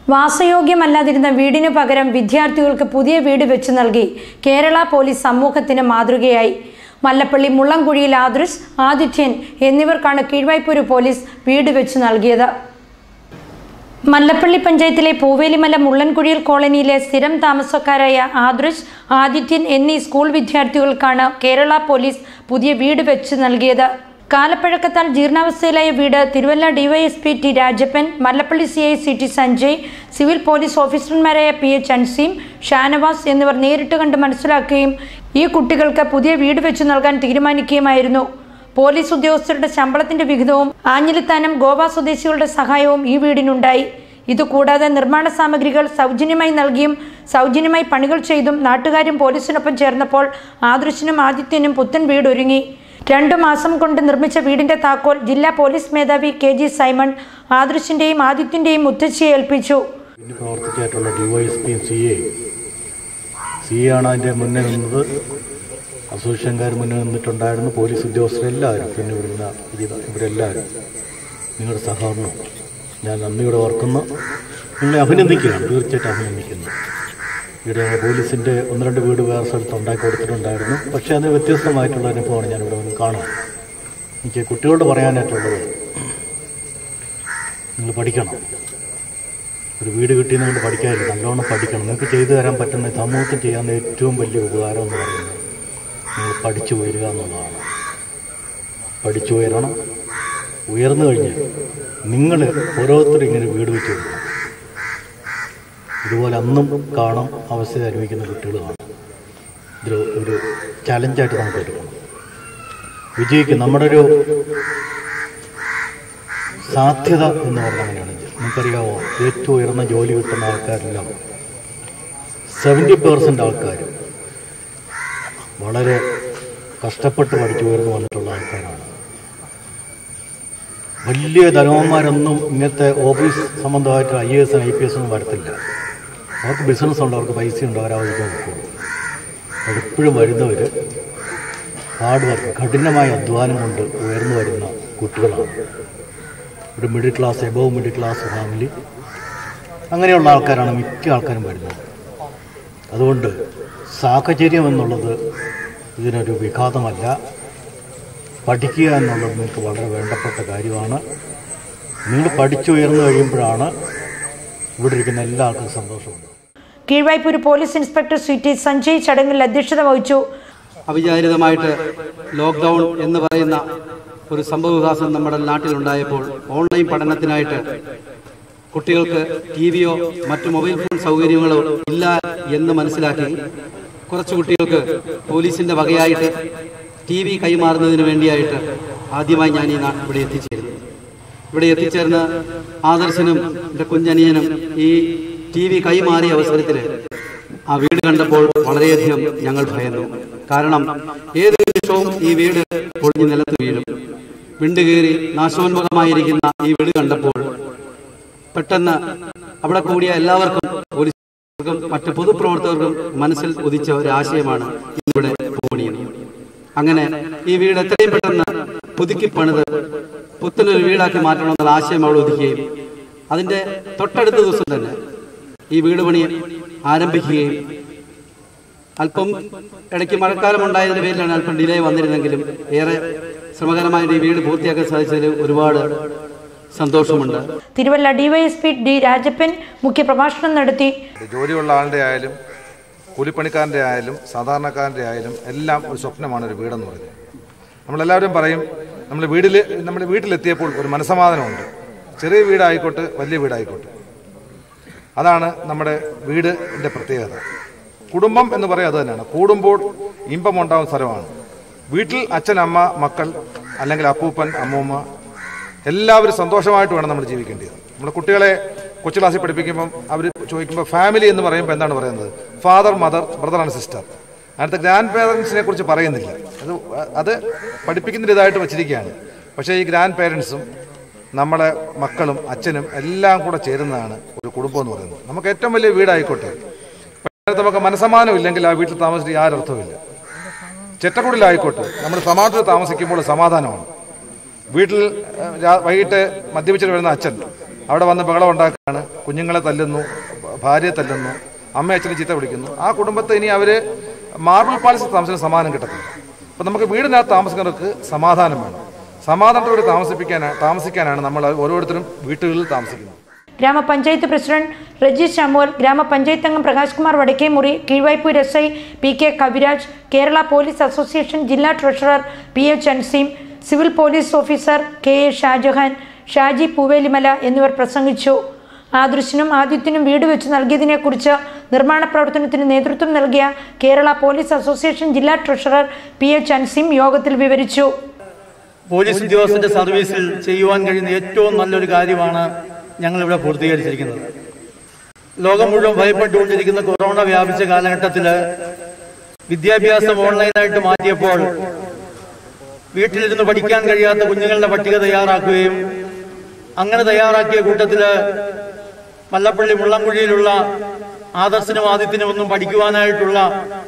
വാസയോഗ്യമല്ലാതിരുന്ന വീടിനു പകരം വിദ്യാർത്ഥികൾക്ക് പുതിയ വീട് വെച്ചു നൽകി കേരള പോലീസ് സമൂഹത്തിന് മാതൃകയായി മല്ലപ്പള്ളി മുള്ളംകുഴിയിൽ ആദൃശ് ആദിത്യൻ എന്നിവർക്കാണ് കീഴ്വായ്പൂര് പോലീസ് വീട് വെച്ചു നൽകിയത് മല്ലപ്പള്ളി പഞ്ചായത്തിലെ പൂവേലിമല മുള്ളൻകുഴിയിൽ കോളനിയിലെ സ്ഥിരം താമസക്കാരായ ആദൃശ് ആദിത്യൻ എന്നീ സ്കൂൾ വിദ്യാർത്ഥികൾക്കാണ് കേരള പോലീസ് പുതിയ വീട് വെച്ച് നൽകിയത് കാലപ്പഴക്കത്താൽ ജീർണാവസ്ഥയിലായ വീട് Thiruvalla DYSP T Rajappan Mallappally C I C T Sanjay civil police ഓഫീസർമാരായ പി എച്ച് അൻസീം ഷാനവാസ് എന്നിവർ നേരിട്ട് കണ്ട് മനസ്സിലാക്കുകയും ഈ കുട്ടികൾക്ക് പുതിയ വീട് വെച്ചു നൽകാൻ തീരുമാനിക്കുകയുമായിരുന്നു പോലീസ് ഉദ്യോഗസ്ഥരുടെ ശമ്പളത്തിന്റെ വിഹിതവും ആഞ്ഞിലിത്താനം ഗോവ സ്വദേശികളുടെ സഹായവും ഈ വീടിനുണ്ടായി ഇതുകൂടാതെ നിർമ്മാണ സാമഗ്രികൾ സൗജന്യമായി നൽകിയും സൗജന്യമായി പണികൾ ചെയ്തും നാട്ടുകാരും പോലീസിനൊപ്പം ചേർന്നപ്പോൾ ആദൃശിനും ആദിത്യനും പുത്തൻ വീടൊരുങ്ങി രണ്ടു മാസം കൊണ്ട് നിർമ്മിച്ച വീടിന്റെ താക്കോൽ ജില്ലാ പോലീസ് മേധാവി കെ ജി സൈമൺ ആദൃശിന്റെയും ആദിത്യന്റെയും മുത്തച്ഛിയെ ഏൽപ്പിച്ചു ഇതിന് പ്രവർത്തിക്കായിട്ടുള്ള ഡിവൈഎസ്പിയും സി എ സി എ ആണ് അതിൻ്റെ മുന്നേ നിന്നത് അസോസിയേഷൻകാർ മുന്നേ നിന്നിട്ടുണ്ടായിരുന്നു പോലീസ് ഉദ്യോഗസ്ഥരെല്ലാവരും പിന്നെ ഇവിടുന്ന ഇത് ഇവരെല്ലാവരും നിങ്ങളുടെ സഹകരണം ഞാൻ നന്ദിയോടെ ഓർക്കുന്നു നിങ്ങളെ അഭിനന്ദിക്കുകയാണ് തീർച്ചയായിട്ടും അഭിനന്ദിക്കുന്നു ഇവിടെ പോലീസിൻ്റെ ഒന്ന് രണ്ട് വീട് വേറെ സ്ഥലത്ത് ഉണ്ടാക്കി കൊടുത്തിട്ടുണ്ടായിരുന്നു പക്ഷേ അത് വ്യത്യസ്തമായിട്ടുള്ള അനുഭവമാണ് ഞാനിവിടെ വന്ന് കാണുന്നത് എനിക്ക് കുട്ടികളോട് പറയാനായിട്ടുള്ളത് നിങ്ങൾ പഠിക്കണം ഒരു വീട് കിട്ടിയെന്ന് കൊണ്ട് പഠിക്കാറില്ല നല്ലോണം പഠിക്കണം നിങ്ങൾക്ക് ചെയ്തു തരാൻ പറ്റുന്ന സമൂഹത്തിന് ചെയ്യാവുന്ന ഏറ്റവും വലിയ ഉപകാരം എന്ന് പറയുന്നത് നിങ്ങൾ പഠിച്ചു ഉയരുക എന്നുള്ളതാണ് പഠിച്ചു ഉയരണം ഉയർന്നു കഴിഞ്ഞ് നിങ്ങൾ ഓരോരുത്തരും ഇങ്ങനെ വീട് വെച്ച് കൊടുക്കണം ഇതുപോലെ അന്നും കാണും അവസ്ഥ അനുഭവിക്കുന്ന കുട്ടികൾ കാണും ഇതൊരു ഒരു ചലഞ്ചായിട്ട് നമുക്ക് എടുക്കണം വിജയിക്കും നമ്മുടെ ഒരു സാധ്യത എന്ന് പറഞ്ഞാൽ അങ്ങനെയാണ് നമുക്കറിയാമോ ഏറ്റവും ഉയർന്ന ജോലി കിട്ടുന്ന ആൾക്കാരെല്ലാം സെവൻറ്റി പേഴ്സൻ്റ് ആൾക്കാർ വളരെ കഷ്ടപ്പെട്ട് പഠിച്ചു ഉയർന്നു വന്നിട്ടുള്ള ആൾക്കാരാണ് വലിയ ധനവന്മാരൊന്നും ഇങ്ങനത്തെ ഓഫീസ് സംബന്ധമായിട്ട് I A S I P S ഒന്നും വരത്തില്ല അവർക്ക് ബിസിനസ് ഉണ്ട് അവർക്ക് പൈസ ഉണ്ട് അവരവർക്ക് നോക്കുള്ളൂ എപ്പോഴും വരുന്നവർ ഹാർഡ് വർക്ക് കഠിനമായ അധ്വാനം കൊണ്ട് ഉയർന്നു വരുന്ന കുട്ടികളാണ് ഒരു middle class above middle class family അങ്ങനെയുള്ള ആൾക്കാരാണ് മിക്ക ആൾക്കാരും വരുന്നത് അതുകൊണ്ട് സാഹചര്യം എന്നുള്ളത് ഇതിനൊരു വിഘാതമല്ല പഠിക്കുക എന്നുള്ളത് നിങ്ങൾക്ക് വളരെ വേണ്ടപ്പെട്ട കാര്യമാണ് നിങ്ങൾ പഠിച്ചുയർന്നു കഴിയുമ്പോഴാണ് ഇവിടെ ഇരിക്കുന്ന എല്ലാ ആൾക്കും സന്തോഷമുണ്ട് Keezhvaipur police inspector C T Sanjay ചടങ്ങിൽ അധ്യക്ഷത വഹിച്ചു അവിചാരിതമായിട്ട് ലോക്ക്ഡൗൺ എന്ന് പറയുന്ന ഒരു സംഭവവികാസം നമ്മുടെ നാട്ടിലുണ്ടായപ്പോൾ ഓൺലൈൻ പഠനത്തിനായിട്ട് കുട്ടികൾക്ക് ടി വിയോ മറ്റു മൊബൈൽ ഫോൺ സൗകര്യങ്ങളോ ഇല്ല എന്ന് മനസ്സിലാക്കി കുറച്ച് കുട്ടികൾക്ക് പോലീസിന്റെ വകയായിട്ട് ടി വി കൈമാറുന്നതിന് വേണ്ടിയായിട്ട് ആദ്യമായി ഞാൻ ഈ നാ- ഇവിടെ എത്തിച്ചേരുന്നു ഇവിടെ എത്തിച്ചേർന്ന് ആദർശനും എൻ്റെ കുഞ്ഞനിയനും ഈ ടി വി കൈമാറിയ അവസരത്തിൽ ആ വീട് കണ്ടപ്പോൾ വളരെയധികം ഞങ്ങൾ ഭയന്നു കാരണം ഏത് നിമിഷവും ഈ വീട് പൊളിഞ്ഞ് നിലത്ത് വീഴും വിണ്ട് കയറി നാശോന്മുഖമായിരിക്കുന്ന ഈ വീട് കണ്ടപ്പോൾ പെട്ടെന്ന് അവിടെ കൂടിയ എല്ലാവർക്കും പോലീസുകാർക്കും മറ്റ് പൊതുപ്രവർത്തകർക്കും മനസ്സിൽ ഉദിച്ച ഒരു ആശയമാണ് ഇന്നിവിടെ പൂണിയുന്നത് അങ്ങനെ ഈ വീട് എത്രയും പെട്ടെന്ന് പുതുക്കി പണിത് പുത്തനൊരു വീടാക്കി മാറ്റണമെന്നുള്ള ആശയം അവൾ ഒതുക്കുകയും അതിന്റെ തൊട്ടടുത്ത ദിവസം തന്നെ ഈ വീട് പണി ആരംഭിക്കുകയും അല്പം ഇടയ്ക്ക് മഴക്കാലം ഉണ്ടായതിന്റെ പേരിലാണ് അല്പം ഡിലേ വന്നിരുന്നെങ്കിലും ഏറെ ശ്രമകരമായിട്ട് ഈ വീട് പൂർത്തിയാക്കാൻ സാധിച്ചതിൽ ഒരുപാട് സന്തോഷമുണ്ട് തിരുവല്ല ഡിവൈഎസ്പി ഡി രാജപ്പൻ മുഖ്യപ്രഭാഷണം നടത്തി ജോലിയുള്ള ആളുടെ ആയാലും കൂലിപ്പണിക്കാരൻ്റെ ആയാലും സാധാരണക്കാരൻ്റെ ആയാലും എല്ലാം ഒരു സ്വപ്നമാണ് ഒരു വീടെന്ന് പറയുന്നത് നമ്മളെല്ലാവരും പറയും നമ്മൾ വീട്ടിൽ നമ്മൾ വീട്ടിലെത്തിയപ്പോൾ ഒരു മനസ്സമാധാനമുണ്ട് ചെറിയ വീടായിക്കോട്ടെ വലിയ വീടായിക്കോട്ടെ അതാണ് നമ്മുടെ വീടിൻ്റെ പ്രത്യേകത കുടുംബം എന്ന് പറയുന്നത് അത് തന്നെയാണ് കൂടുമ്പോൾ ഇമ്പമുണ്ടാകുന്ന സ്ഥലമാണ് വീട്ടിൽ അച്ഛൻ അമ്മ മക്കൾ അല്ലെങ്കിൽ അപ്പൂപ്പൻ അമ്മൂമ്മ എല്ലാവരും സന്തോഷമായിട്ട് വേണം നമ്മൾ ജീവിക്കേണ്ടത് നമ്മുടെ കുട്ടികളെ കൊച്ചു ക്ലാസ്സിൽ പഠിപ്പിക്കുമ്പം അവർ ചോദിക്കുമ്പോൾ ഫാമിലി എന്ന് പറയുമ്പോൾ എന്താണ് പറയുന്നത് father mother brother and sister അതിനകത്ത് ഗ്രാൻഡ് പേരൻസിനെ കുറിച്ച് പറയുന്നില്ല അത് അത് പഠിപ്പിക്കുന്നതിന് ഇതായിട്ട് വെച്ചിരിക്കുകയാണ് പക്ഷേ ഈ ഗ്രാൻഡ് പേരൻസും നമ്മളെ മക്കളും അച്ഛനും എല്ലാം കൂടെ ചേരുന്നതാണ് ഒരു കുടുംബം എന്ന് പറയുന്നത് നമുക്ക് ഏറ്റവും വലിയ വീടായിക്കോട്ടെ പക്ഷേ നമുക്ക് മനസ്സമാനം ഇല്ലെങ്കിൽ ആ വീട്ടിൽ താമസിച്ചിട്ട് യാതൊരു അർത്ഥമില്ല ചെറ്റക്കുടിലായിക്കോട്ടെ നമ്മൾ സമാധാനത്തിൽ താമസിക്കുമ്പോൾ സമാധാനമാണ് വീട്ടിൽ ഏഹ്, രാ- വൈകിട്ട് മദ്യപിച്ചിട്ട് വരുന്ന അച്ഛൻ അവിടെ വന്ന് ബഹളം ഉണ്ടാക്കുകയാണ് കുഞ്ഞുങ്ങളെ തല്ലുന്നു ഭാര്യയെ തല്ലുന്നു അമ്മ അച്ഛനെ ചീത്ത വിളിക്കുന്നു ആ കുടുംബത്തെ ഇനി അവർ മാർബിൾ പാലസിൽ താമസിക്കുന്ന സമാധാനം കിട്ടത്തില്ല അപ്പം നമുക്ക് വീടിനകത്ത് താമസിക്കുന്നവർക്ക് സമാധാനം വേണം സമാധാനത്തോടെ താമസിപ്പിക്കാനാണ് താമസിക്കാനാണ് നമ്മൾ ഓരോരുത്തരും വീട്ടുകളിൽ താമസിക്കുന്നത് ഗ്രാമപഞ്ചായത്ത് പ്രസിഡന്റ് രജീഷ് ശാമുവൽ ഗ്രാമപഞ്ചായത്ത് അംഗം Prakash Kumar Vadakkemuri Keezhvaipur S I P K Kaviraj Kerala police association ജില്ലാ treasurer P H Anseem civil police officer K A Shajahan Shaji Poovelimala എന്നിവർ പ്രസംഗിച്ചു ആദൃശിനും ആദിത്യനും വീട് വെച്ച് നൽകിയതിനെക്കുറിച്ച് നിർമ്മാണ പ്രവർത്തനത്തിന് നേതൃത്വം നൽകിയ കേരള പോലീസ് അസോസിയേഷൻ ജില്ലാ ട്രഷറർ പി എച്ച് അൻസീം യോഗത്തിൽ വിവരിച്ചു പോലീസ് ഉദ്യോഗസ്ഥന്റെ സർവീസിൽ ചെയ്യുവാൻ കഴിയുന്ന ഏറ്റവും നല്ലൊരു കാര്യമാണ് ഞങ്ങളിവിടെ പൂർത്തീകരിച്ചിരിക്കുന്നത് ലോകം മുഴുവൻ ഭയപ്പെട്ടുകൊണ്ടിരിക്കുന്ന കൊറോണ വ്യാപിച്ച കാലഘട്ടത്തിൽ വിദ്യാഭ്യാസം ഓൺലൈനായിട്ട് മാറ്റിയപ്പോൾ വീട്ടിലിരുന്ന് പഠിക്കാൻ കഴിയാത്ത കുഞ്ഞുങ്ങളുടെ പട്ടിക തയ്യാറാക്കുകയും അങ്ങനെ തയ്യാറാക്കിയ കൂട്ടത്തില് മല്ലപ്പള്ളി മുള്ളംകുഴിയിലുള്ള ആദർശനും ആദിത്യനും ഒന്നും പഠിക്കുവാനായിട്ടുള്ള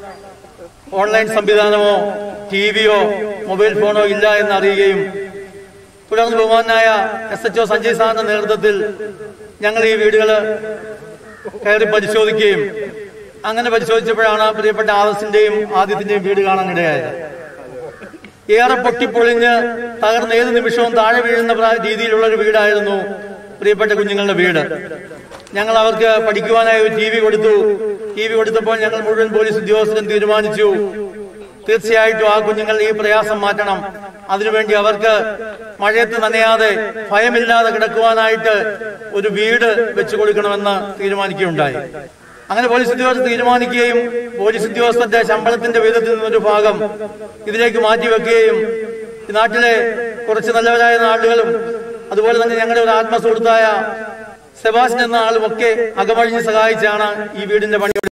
ഓൺലൈൻ സംവിധാനമോ ടി വിയോ മൊബൈൽ ഫോണോ ഇല്ല എന്ന് അറിയുകയും തുടർന്ന് ബഹുമാനായ എസ് എച്ച് ഒ സഞ്ജയ് സാറിന്റെ നേതൃത്വത്തിൽ ഞങ്ങൾ ഈ വീടുകൾ കയറി പരിശോധിക്കുകയും അങ്ങനെ പരിശോധിച്ചപ്പോഴാണ് പ്രിയപ്പെട്ട ആദർശിന്റെയും ആദ്യത്തിന്റെയും വീട് കാണാൻ ഇടയായത് ഏറെ പൊട്ടിപ്പൊളിഞ്ഞ് തകർന്ന ഏത് നിമിഷവും താഴെ വീഴുന്ന പ്രാ- രീതിയിലുള്ള ഒരു വീടായിരുന്നു പ്രിയപ്പെട്ട കുഞ്ഞുങ്ങളുടെ വീട് ഞങ്ങൾ അവർക്ക് പഠിക്കുവാനായി ഒരു ടി വി കൊടുത്തു ടി വി കൊടുത്തപ്പോൾ ഞങ്ങൾ മുഴുവൻ പോലീസ് ഉദ്യോഗസ്ഥരും തീരുമാനിച്ചു തീർച്ചയായിട്ടും ആ കുഞ്ഞുങ്ങൾ ഈ പ്രയാസം മാറ്റണം അതിനുവേണ്ടി അവർക്ക് മഴയത്ത് നനയാതെ ഭയമില്ലാതെ കിടക്കുവാനായിട്ട് ഒരു വീട് വെച്ചു കൊടുക്കണമെന്ന് തീരുമാനിക്കുകയുണ്ടായി അങ്ങനെ പോലീസ് ഉദ്യോഗസ്ഥർ തീരുമാനിക്കുകയും പോലീസ് ഉദ്യോഗസ്ഥരുടെ ശമ്പളത്തിന്റെ വിധത്തിൽ നിന്നൊരു ഭാഗം ഇതിലേക്ക് മാറ്റിവെക്കുകയും ഈ നാട്ടിലെ കുറച്ച് നല്ലവരായ ആളുകളും അതുപോലെ തന്നെ ഞങ്ങളുടെ ഒരു ആത്മസുഹൃത്തായ സെബാസ്റ്റ്യൻ എന്ന ആളുമൊക്കെ അകമഴിഞ്ഞ് സഹായിച്ചാണ് ഈ വീടിന്റെ പണി